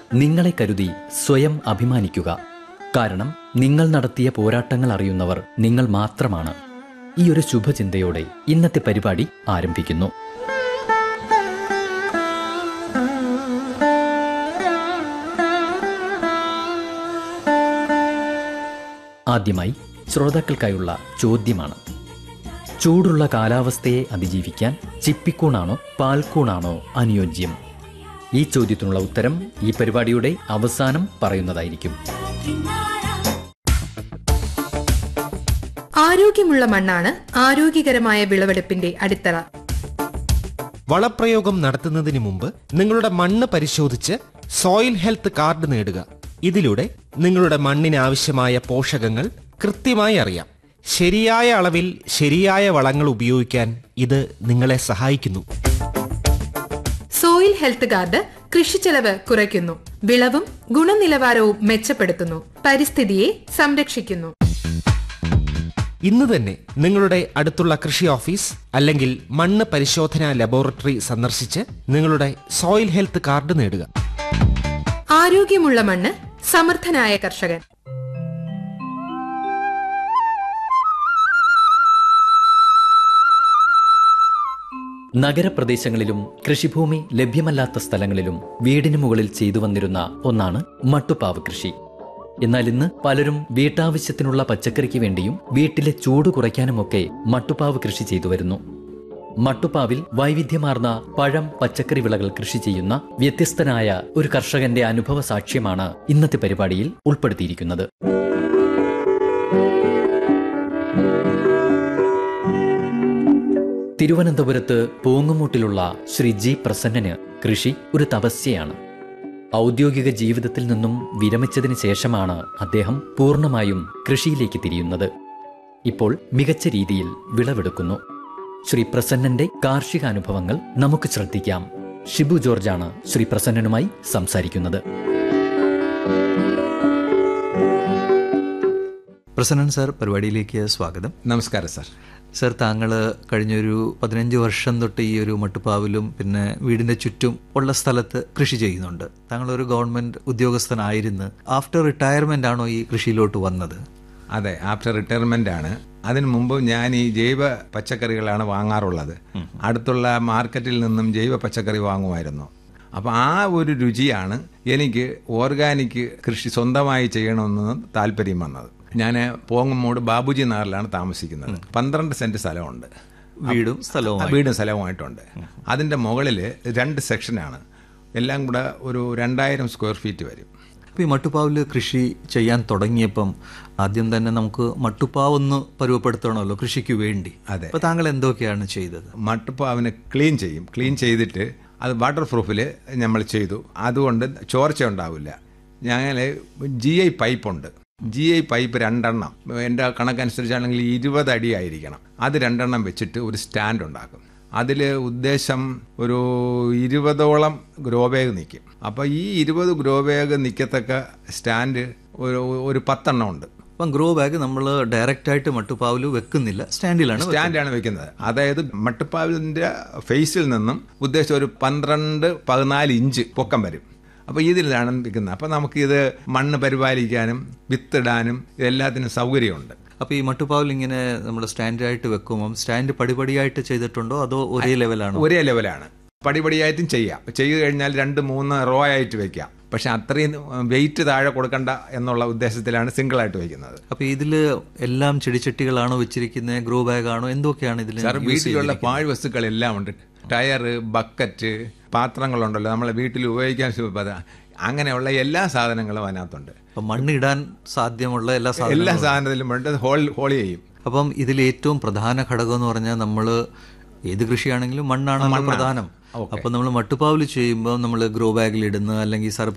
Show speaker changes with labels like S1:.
S1: നിങ്ങളെ കരുതി സ്വയം അഭിമാനിക്കുക കാരണം നിങ്ങൾ നടത്തിയ പോരാട്ടങ്ങൾ അറിയുന്നവർ നിങ്ങൾ മാത്രമാണ് ഈ ഒരു ശുഭചിന്തയോടെ ഇന്നത്തെ പരിപാടി ആരംഭിക്കുന്നു ആദ്യമായി ശ്രോതാക്കൾക്കായുള്ള ചോദ്യമാണ് ചൂടുള്ള കാലാവസ്ഥയെ അതിജീവിക്കാൻ ചിപ്പിക്കൂണാണോ പാൽക്കൂണാണോ അനുയോജ്യം ഈ ചോദ്യത്തിനുള്ള ഉത്തരം ഈ പരിപാടിയുടെ അവസാനം പറയുന്നതായിരിക്കും
S2: ആരോഗ്യമുള്ള മണ്ണാണ് ആരോഗ്യകരമായ വിളവെടുപ്പിന്റെ അടിത്തറ
S3: വളപ്രയോഗം നടത്തുന്നതിന് മുമ്പ് നിങ്ങളുടെ മണ്ണ് പരിശോധിച്ച് സോയിൽ ഹെൽത്ത് കാർഡ് നേടുക ഇതിലൂടെ നിങ്ങളുടെ മണ്ണിന് ആവശ്യമായ പോഷകങ്ങൾ കൃത്യമായി അറിയാം ശരിയായ അളവിൽ ശരിയായ വളങ്ങൾ ഉപയോഗിക്കാൻ ഇത് നിങ്ങളെ സഹായിക്കുന്നു
S2: സോയിൽ ഹെൽത്ത് കാർഡ് കൃഷിച്ചെലവ് കുറയ്ക്കുന്നു വിളവും ഗുണനിലവാരവും മെച്ചപ്പെടുത്തുന്നു പരിസ്ഥിതിയെ സംരക്ഷിക്കുന്നു
S3: ഇന്ന് തന്നെ നിങ്ങളുടെ അടുത്തുള്ള കൃഷി ഓഫീസ് അല്ലെങ്കിൽ മണ്ണ് പരിശോധനാ ലബോറട്ടറി സന്ദർശിച്ച് നിങ്ങളുടെ സോയിൽ ഹെൽത്ത് കാർഡ് നേടുക
S2: ആരോഗ്യമുള്ള മണ്ണ് സമർത്ഥനായ കർഷകൻ
S1: നഗരപ്രദേശങ്ങളിലും കൃഷിഭൂമി ലഭ്യമല്ലാത്ത സ്ഥലങ്ങളിലും വീടിന് മുകളിൽ ചെയ്തു വന്നിരുന്ന ഒന്നാണ് മട്ടുപ്പാവ് കൃഷി എന്നാൽ ഇന്ന് പലരും വീട്ടാവശ്യത്തിനുള്ള പച്ചക്കറിക്ക് വേണ്ടിയും വീട്ടിലെ ചൂട് കുറയ്ക്കാനുമൊക്കെ മട്ടുപ്പാവ് കൃഷി ചെയ്തു വരുന്നു മട്ടുപ്പാവിൽ വൈവിധ്യമാർന്ന പഴം പച്ചക്കറി വിളകൾ കൃഷി ചെയ്യുന്ന വ്യത്യസ്തനായ ഒരു കർഷകന്റെ അനുഭവ സാക്ഷ്യമാണ് ഇന്നത്തെ പരിപാടിയിൽ ഉൾപ്പെടുത്തിയിരിക്കുന്നത് തിരുവനന്തപുരത്ത് പൂങ്ങുമൂട്ടിലുള്ള ശ്രീ ജി പ്രസന്നന് കൃഷി ഒരു തപസ്യയാണ് ഔദ്യോഗിക ജീവിതത്തിൽ നിന്നും വിരമിച്ചതിന് ശേഷമാണ് അദ്ദേഹം പൂർണ്ണമായും കൃഷിയിലേക്ക് തിരിയുന്നത് ഇപ്പോൾ മികച്ച രീതിയിൽ വിളവെടുക്കുന്നു ശ്രീ പ്രസന്നന്റെ കാർഷിക അനുഭവങ്ങൾ നമുക്ക് ശ്രദ്ധിക്കാം ഷിബു ജോർജാണ് ശ്രീ പ്രസന്നനുമായി സംസാരിക്കുന്നത്
S4: പ്രസന്നൻ സാർ പരിപാടിയിലേക്ക് സ്വാഗതം
S5: നമസ്കാരം സാർ
S4: സാർ താങ്കൾ കഴിഞ്ഞൊരു പതിനഞ്ച് വർഷം തൊട്ട് ഈ ഒരു മട്ടുപ്പാവിലും പിന്നെ വീടിന്റെ ചുറ്റും ഉള്ള സ്ഥലത്ത് കൃഷി ചെയ്യുന്നുണ്ട് താങ്കൾ ഒരു ഗവൺമെന്റ് ഉദ്യോഗസ്ഥനായിരുന്നു ആഫ്റ്റർ റിട്ടയർമെന്റ് ആണോ ഈ കൃഷിയിലോട്ട് വന്നത്
S5: അതെ ആഫ്റ്റർ റിട്ടയർമെന്റ് ആണ് അതിനു മുമ്പ് ഞാൻ ഈ ജൈവ പച്ചക്കറികളാണ് വാങ്ങാറുള്ളത് അടുത്തുള്ള മാർക്കറ്റിൽ നിന്നും ജൈവ പച്ചക്കറി വാങ്ങുമായിരുന്നു അപ്പോൾ ആ ഒരു രുചിയാണ് എനിക്ക് ഓർഗാനിക് കൃഷി സ്വന്തമായി ചെയ്യണമെന്ന് താല്പര്യം വന്നത് ഞാൻ പോങ്ങുമൂട് ബാബുജി നഗറിലാണ് താമസിക്കുന്നത് പന്ത്രണ്ട് സെന്റ് സ്ഥലമുണ്ട്
S4: വീടും സ്ഥലവും
S5: ആ, വീടും സ്ഥലവുമായിട്ടുണ്ട് അതിൻ്റെ മുകളിൽ രണ്ട് സെക്ഷനാണ് എല്ലാം കൂടെ ഒരു രണ്ടായിരം സ്ക്വയർ ഫീറ്റ് വരും
S4: അപ്പോൾ ഈ മട്ടുപ്പാവിൽ കൃഷി ചെയ്യാൻ തുടങ്ങിയപ്പം ആദ്യം തന്നെ നമുക്ക് മട്ടുപ്പാവ് ഒന്ന് പരുവപ്പെടുത്തണമല്ലോ കൃഷിക്ക് വേണ്ടി
S5: അതെ.
S4: അപ്പോൾ താങ്കൾ എന്തൊക്കെയാണ് ചെയ്തത്
S5: മട്ടുപ്പാവിനെ ക്ലീൻ ചെയ്യും ക്ലീൻ ചെയ്തിട്ട് അത് വാട്ടർ പ്രൂഫിൽ നമ്മൾ ചെയ്തു അതുകൊണ്ട് ചോർച്ച ഉണ്ടാവില്ല ഞങ്ങൾ ജി ഐ പൈപ്പുണ്ട് ജി ഐ പൈപ്പ് രണ്ടെണ്ണം എൻ്റെ കണക്കനുസരിച്ചാണെങ്കിൽ ഇരുപത് അടി ആയിരിക്കണം അത് രണ്ടെണ്ണം വെച്ചിട്ട് ഒരു സ്റ്റാൻഡ് ഉണ്ടാക്കും അതിൽ ഉദ്ദേശം ഒരു ഇരുപതോളം ഗ്രോ ബാഗ് നിൽക്കും അപ്പോൾ ഈ ഇരുപത് ഗ്രോ ബാഗ് നിൽക്കത്തക്ക സ്റ്റാൻഡ് ഒരു ഒരു പത്തെണ്ണം ഉണ്ട്
S4: അപ്പം ഗ്രോ ബാഗ് നമ്മൾ ഡയറക്റ്റ് ആയിട്ട് മട്ടുപ്പാവിൽ വെക്കുന്നില്ല സ്റ്റാൻഡിലാണ് വെക്കുന്നത്.
S5: സ്റ്റാൻഡാണ് വെക്കുന്നത് അതായത് മട്ടുപ്പാവിലിന്റെ ഫേസിൽ നിന്നും ഉദ്ദേശം ഒരു പന്ത്രണ്ട് പതിനാല് ഇഞ്ച് പൊക്കം വരും അപ്പോൾ ഇതിലാണ് വെക്കുന്നത് അപ്പോൾ നമുക്കിത് മണ്ണ് പരിപാലിക്കാനും വിത്തിടാനും എല്ലാത്തിനും സൗകര്യമുണ്ട്
S4: അപ്പോൾ ഈ മട്ടുപ്പാവിൽ ഇങ്ങനെ നമ്മൾ സ്റ്റാൻഡായിട്ട് വെക്കുമ്പം സ്റ്റാൻഡ് പടിപടിയായിട്ട് ചെയ്തിട്ടുണ്ടോ അതോ ഒരേ ലെവലാണോ
S5: ഒരേ ലെവലാണ് പടിപടിയായിട്ടും ചെയ്യാം ചെയ്തു കഴിഞ്ഞാൽ രണ്ട് മൂന്ന് റോ ആയിട്ട് വെക്കാം പക്ഷെ അത്രയും വെയിറ്റ് താഴെ കൊടുക്കണ്ട എന്നുള്ള ഉദ്ദേശത്തിലാണ് സിംഗിൾ ആയിട്ട് വെക്കുന്നത്
S4: അപ്പോൾ ഇതിൽ എല്ലാം ചെടിച്ചട്ടികളാണോ വെച്ചിരിക്കുന്നത് ഗ്രോ ബാഗ് ആണോ എന്തൊക്കെയാണ് ഇതിൽ
S5: സാർ വീട്ടിലുള്ള പാഴ്വസ്തുക്കളെല്ലാം ഉണ്ട് ടയറ് ബക്കറ്റ് പാത്രങ്ങളുണ്ടല്ലോ നമ്മളെ വീട്ടിൽ ഉപയോഗിക്കാൻ സുലഭത അങ്ങനെയുള്ള എല്ലാ സാധനങ്ങളും അതിനകത്തുണ്ട്
S4: അപ്പം മണ്ണ് ഇടാൻ സാധ്യമുള്ള എല്ലാ
S5: എല്ലാ
S4: സാധനങ്ങളും
S5: സാധനത്തിലും വേണ്ടത് ഹോൾ ഹോളി ചെയ്യും
S4: അപ്പം ഇതിൽ ഏറ്റവും പ്രധാന ഘടകം എന്ന് പറഞ്ഞാൽ നമ്മൾ ഏത് കൃഷിയാണെങ്കിലും മണ്ണാണ് പ്രധാനം
S5: ഓക്കെ.
S4: അപ്പം നമ്മൾ മട്ടുപ്പാവിൽ ചെയ്യുമ്പോൾ നമ്മൾ ഗ്രോ ബാഗിൽ ഇടുന്ന അല്ലെങ്കിൽ സർപ്പ